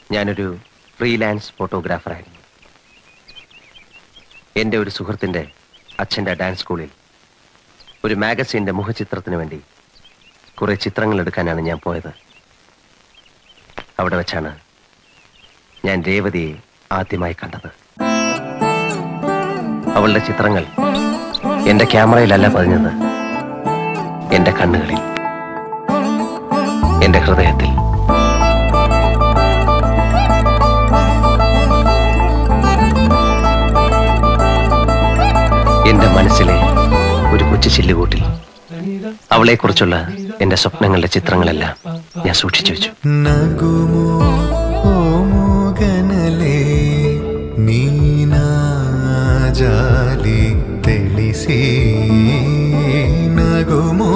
ഞാനൊരു ഫ്രീലാൻസ് ഫോട്ടോഗ്രാഫറായിരുന്നു എൻ്റെ ഒരു സുഹൃത്തിൻ്റെ അച്ഛൻ്റെ ഡാൻസ് സ്കൂളിൽ ഒരു മാഗസീൻ്റെ മുഖചിത്രത്തിന് വേണ്ടി കുറെ ചിത്രങ്ങൾ എടുക്കാനാണ് ഞാൻ പോയത് അവിടെ വെച്ചാണ് ഞാൻ രേവതിയെ ആദ്യമായി കണ്ടത് അവളുടെ ചിത്രങ്ങൾ എന്റെ ക്യാമറയിലല്ല പതിഞ്ഞത് എന്റെ കണ്ണുകളിൽ എന്റെ ഹൃദയത്തിൽ എന്റെ മനസ്സിലെ ഒരു കൊച്ചു ചില്ലുകൂട്ടിൽ അവളെക്കുറിച്ചുള്ള എന്റെ സ്വപ്നങ്ങളുടെ ചിത്രങ്ങളെല്ലാം ഞാൻ സൂക്ഷിച്ചു വെച്ചു ನಗುಮೋ ಓ ಮೂಗನಲೆ ನೀನಾಜಾಲಿ ತಿಳಿಸಿ ನಗುಮೋ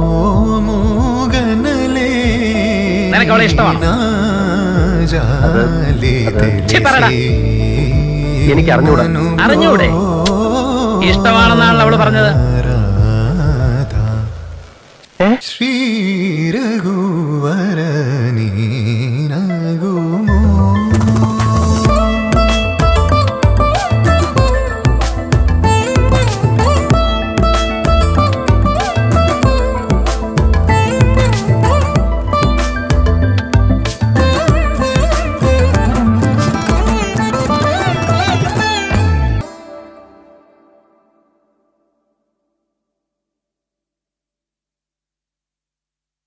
ಮೂಗನಲೆ നിനക്ക് അവളെ ഇഷ്ടമാണോ? നീനാജാലി ഛി, പറടാ. എനിക്ക് അറിഞ്ഞൂടാ. അറിഞ്ഞൂടെ? ഇഷ്ടമാണെന്നാണല്ലോ അവള് പറഞ്ഞത് രാധ ഏ? ശ്രീ രഘുവര